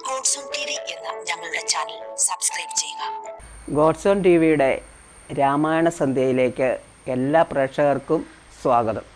God's own T V എന്ന ഞങ്ങളുടെ channel subscribe ചെയ്യുക ഗോഡ്സോൺ ടി വിയുടെ രാമായണ സന്ധ്യയിലേക്ക് എല്ലാ പ്രേക്ഷകർക്കും സ്വാഗതം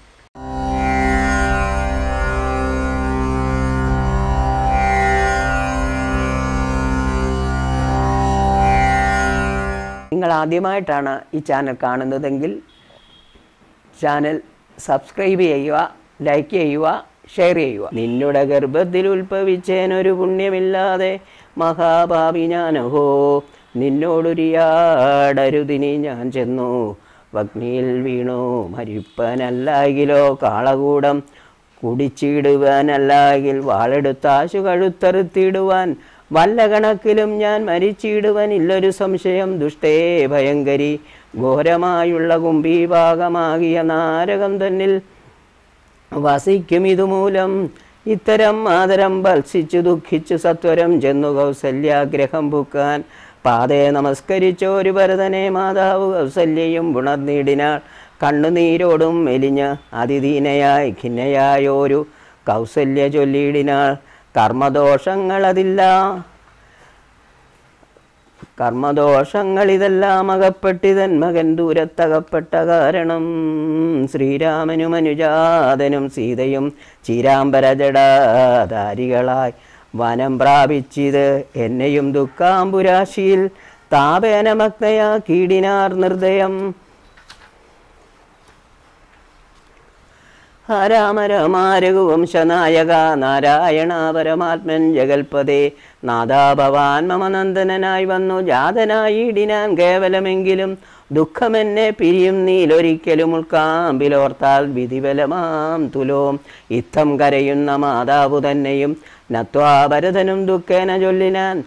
നിങ്ങൾ ആദ്യമായിട്ടാണ് ഈ ചാനൽ കാണുന്നതെങ്കിൽ ചാനൽ സബ്സ്ക്രൈബ് ചെയ്യുക ലൈക്ക് ചെയ്യുക ഷെയർ ചെയ്യുക നിന്നുടെ ഗർഭത്തിൽ ഉത്ഭവിച്ചേനൊരു പുണ്യമില്ലാതെ മഹാഭാവി ഞാനഹോ നിന്നോടൊരിയാടരുതിനി ഞാൻ ചെന്നു വഗ്നിയിൽ വീണു മരിപ്പനല്ലാകിലോ കാളകൂടം കുടിച്ചിടുവാനല്ലാകിൽ വാളെടുത്താശു കഴുത്തറുത്തിടുവാൻ വല്ല കണക്കിലും ഞാൻ മരിച്ചിടുവാനില്ലൊരു സംശയം ദുഷ്ടേ ഭയങ്കരി ഘോരമായുള്ള കുംഭീഭാഗമാകിയ നാരകം തന്നിൽ വസിക്കും ഇതുമൂലം ഇത്തരം ആദരം ഭത്സിച്ചു ദുഃഖിച്ചു സത്വരം ചെന്നു കൗസല്യാഗ്രഹം പുക്കാൻ പാതേ നമസ്കരിച്ചോരു ഭരതനെ മാതാവ് കൗസല്യയും ഉണർന്നിടിനാൾ കണ്ണുനീരോടും മെലിഞ്ഞ് അതിദീനയായി ഖിന്നയായോരു കൗസല്യ ചൊല്ലിയിടിനാൾ കർമ്മദോഷങ്ങളതില്ല കർമ്മദോഷങ്ങളിതെല്ലാം അകപ്പെട്ടിതൻ മകൻ ദൂരത്തകപ്പെട്ട കാരണം ശ്രീരാമനും അനുജാതനും സീതയും ചീരാംബരജടാധാരികളായി വനം പ്രാപിച്ചിത് എന്നെയും ദുഃഖാംബുരാശിയിൽ താപേനമഗ്നയാ കീടിനാർ നിർദ്ദയം രാമരമാരഘുവംശനായക നാരായണ പരമാത്മൻ ജഗൽപദേ നാദാ ഭവാൻ മമനന്ദനായി വന്നു ജാതനായി ഇടിനാൻ കേവലമെങ്കിലും ദുഃഖമെന്നെ പിരിയും നീലൊരിക്കലും ഉൾക്കാമ്പിലോർത്താൽ വിധിബലമാം തുലോം ഇത്തം കരയുന്ന മാതാവു തന്നെയും നത്വാ ഭരതനും ദുഃഖേന ചൊല്ലിനാൻ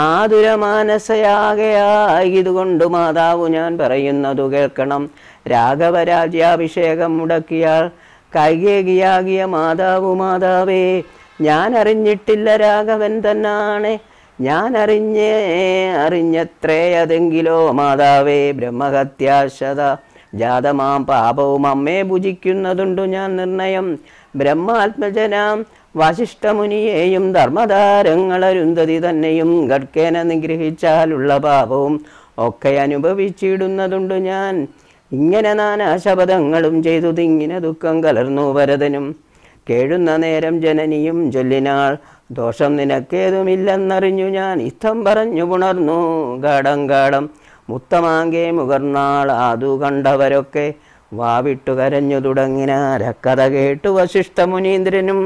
ആതുരമാനസയാകയായതുകൊണ്ട് മാതാവു ഞാൻ പറയുന്നതു കേൾക്കണം രാഘവരാജ്യാഭിഷേകം മുടക്കിയാൽ കൈകേകിയാകിയ മാതാവു മാതാവേ ഞാൻ അറിഞ്ഞിട്ടില്ല രാഘവൻ തന്നാണ് ഞാൻ അറിഞ്ഞേ അറിഞ്ഞത്രേ അതെങ്കിലോ മാതാവേ ബ്രഹ്മഹത്യാശത ജാതമാം പാപവും അമ്മേ ഭുജിക്കുന്നതുണ്ടു ഞാൻ നിർണയം ബ്രഹ്മാത്മജനാം വശിഷ്ഠമുനിയെയും ധർമ്മധാരങ്ങളരുന്ധതി തന്നെയും ഗഡ്കേന നിഗ്രഹിച്ചാലുള്ള പാപവും ഒക്കെ അനുഭവിച്ചിടുന്നതുണ്ട് ഞാൻ ഇങ്ങനെ നാനാശപഥങ്ങളും ചെയ്തു തിങ്ങിന ദുഃഖം കലർന്നു ഭരതനും കേഴുന്ന നേരം ജനനിയും ചൊല്ലിനാൾ ദോഷം നിനക്കേതുമില്ലെന്നറിഞ്ഞു ഞാൻ ഇത്തം പറഞ്ഞു പുണർന്നു ഗാഠം ഗാഠം മുത്തമാങ്കെ മുകർന്നാൾ അതു കണ്ടവരൊക്കെ വാവിട്ടു കരഞ്ഞു തുടങ്ങിനാരക്കഥ കേട്ടു വശിഷ്ഠമുനീന്ദ്രനും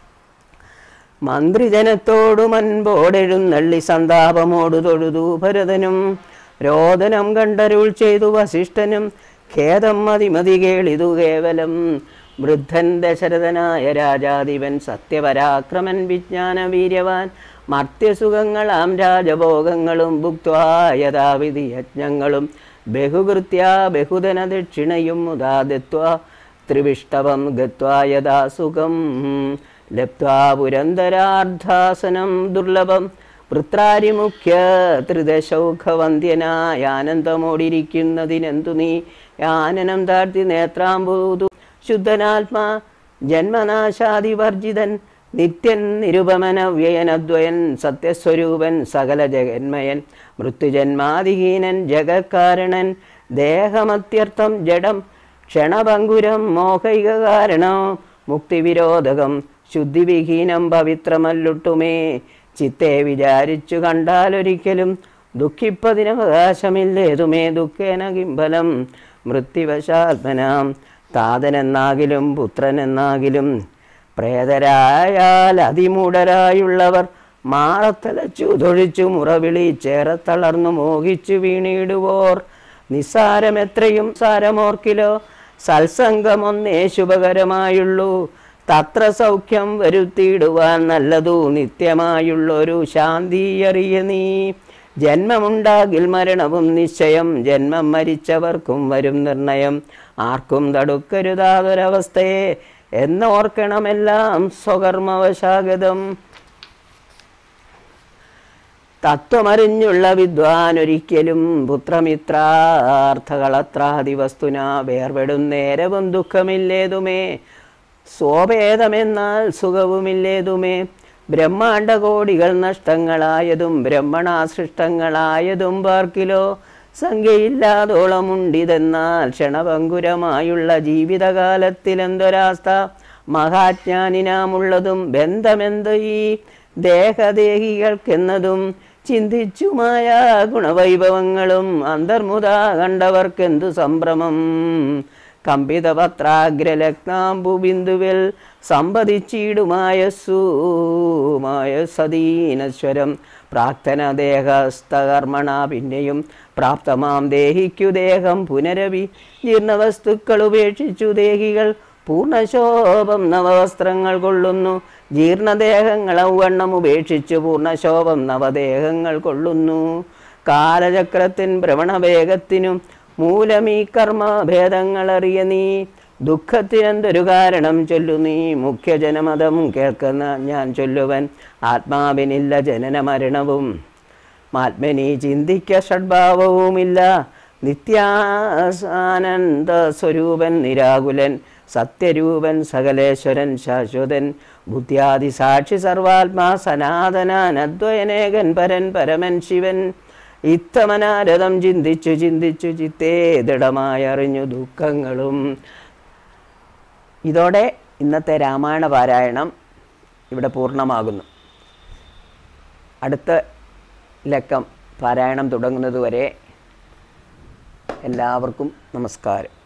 മന്ത്രിജനത്തോടു മൻപോടെഴുന്നള്ളി സന്താപമോടു തൊഴുതു ഭരതനും രോദനം കണ്ടരുൾ ചെയ്തു വസിഷ്ഠനും ഖേദം മതിമതി കേളിതു കേവലം വൃദ്ധൻ ദശരഥനായ രാജാധിപൻ സത്യപരാക്രമൻ വിജ്ഞാന വീര്യവാൻ മർത്യസുഖങ്ങളാം രാജഭോഗങ്ങളും ഭുക്വാ യഥാവിധി യജ്ഞങ്ങളും ബഹുകൃത്യ ബഹുധന ദക്ഷിണയും മുതാ ദത്വാ ത്രിവിഷ്ടവം ഗത്വാ യഥാ സുഖം ലബ്ധ്വാ പുരന്തരാർദ്ധാസനം ദുർലഭം വൃത്രാരിമുഖ്യ ത്രിദശൗഖവന്ധ്യനായ ആനന്ദമോടിരിക്കുന്നതിനെന്തു നീ ആനനം താഴ്ത്തി നേത്രാംബൂതു ശുദ്ധനാത്മാ ജന്മനാശാദിവർജിതൻ നിത്യൻ നിരുപമനവ്യയനദ്വയൻ സത്യസ്വരൂപൻ സകല ജഗന്മയൻ മൃത്യുജന്മാതിഹീനൻ ജഗക്കാരണൻ ദേഹമത്യർത്ഥം ജഡം ക്ഷണഭങ്കുരം മോഹൈക കാരണം മുക്തിവിരോധകം ശുദ്ധിവിഹീനം പവിത്രമല്ലുട്ടുമേ ചിത്തെ വിചാരിച്ചു കണ്ടാലൊരിക്കലും ദുഃഖിപ്പതിനവകാശമില്ലേതുമേ ദുഃഖേന കിംബലം മൃത്യുവശാത്മനാം താതനെന്നാകിലും പുത്രനെന്നാകിലും പ്രേതരായാൽ അതിമൂഢരായുള്ളവർ മാറത്തലച്ചു തൊഴിച്ചു മുറവിളി ചേറെ തളർന്നു മോഹിച്ചു വീണിടുവോർ നിസ്സാരമെത്രയും സാരമോർക്കിലോ സത്സംഗമൊന്നേ ശുഭകരമായുള്ളൂ തത്ര സൗഖ്യം വരുത്തിയിടുവാൻ നല്ലതു നിത്യമായുള്ളൊരു ശാന്തി അറിയ നീ ജന്മമുണ്ടാകിൽ മരണവും നിശ്ചയം ജന്മം മരിച്ചവർക്കും വരും നിർണയം ആർക്കും തടുക്കരുതാതൊരവസ്ഥയെ എന്നോർക്കണമെല്ലാം സ്വകർമ്മവശാഗതം തത്വമറിഞ്ഞുള്ള വിദ്വാൻ ഒരിക്കലും പുത്രമിത്രാർത്ഥകളത്രാദി വസ്തുന വേർപെടും നേരവും ദുഃഖമില്ലേതുമേ സ്വഭേദമെന്നാൽ സുഖവുമില്ലേതുമേ ബ്രഹ്മാണ്ടകോടികൾ നഷ്ടങ്ങളായതും ബ്രഹ്മണാസൃഷ്ടങ്ങളായതും പാർക്കിലോ സംഖ്യയില്ലാതോളമുണ്ടിതെന്നാൽ ക്ഷണഭങ്കുരമായുള്ള ജീവിതകാലത്തിലെന്തൊരാസ്ഥ മഹാജ്ഞാനിനാമുള്ളതും ബന്ധമെന്ത് ഈ ദേഹദേഹികൾക്കെന്നതും ചിന്തിച്ചുമായ ഗുണവൈഭവങ്ങളും അന്തർമുത കണ്ടവർക്കെന്തു സംഭ്രമം കമ്പിതപത്രാഗ്രലഗ്നാംബുബിന്ദുവിൽ സമ്പതിച്ചിടുമായസ്സു മായസദീനശ്വരം പ്രാക്തന ദേഹസ്ഥകർമ്മണ പിന്നെയും പ്രാപ്തമാം ദേഹിക്കു ദേഹം പുനരവി ജീർണവസ്തുക്കൾ ഉപേക്ഷിച്ചു ദേഹികൾ പൂർണ്ണശോഭം നവവസ്ത്രങ്ങൾ കൊള്ളുന്നു ജീർണദേഹങ്ങൾ ഔവണ്ണം ഉപേക്ഷിച്ചു പൂർണ്ണശോഭം നവദേഹങ്ങൾ കൊള്ളുന്നു കാലചക്രത്തിൻ ഭ്രമണവേഗത്തിനും മൂലമീ കർമ്മഭേദങ്ങൾ അറിയ നീ ദുഃഖത്തിനെന്തൊരു കാരണം ചൊല്ലു നീ മുഖ്യജനമതം കേൾക്കുന്ന ഞാൻ ചൊല്ലുവൻ ആത്മാവിനില്ല ജനന മരണവും ആത്മനി ചിന്തിക്ക ഷഡ്ഭാവവുമില്ല നിത്യാനന്ദ സ്വരൂപൻ നിരാകുലൻ സത്യരൂപൻ സകലേശ്വരൻ ശാശ്വതൻ ബുദ്ധ്യാദി സാക്ഷി സർവാത്മാ സനാതനാൻ അദ്വയനേകൻ പരൻ പരമൻ ശിവൻ ഇത്തമനാരഥം ചിന്തിച്ചു ചിന്തിച്ചു ചിത്തേ ദൃഢമായി അറിഞ്ഞു ദുഃഖങ്ങളും ഇതോടെ ഇന്നത്തെ രാമായണ പാരായണം ഇവിടെ പൂർണ്ണമാകുന്നു അടുത്ത ലക്കം പാരായണം തുടങ്ങുന്നതുവരെ എല്ലാവർക്കും നമസ്കാരം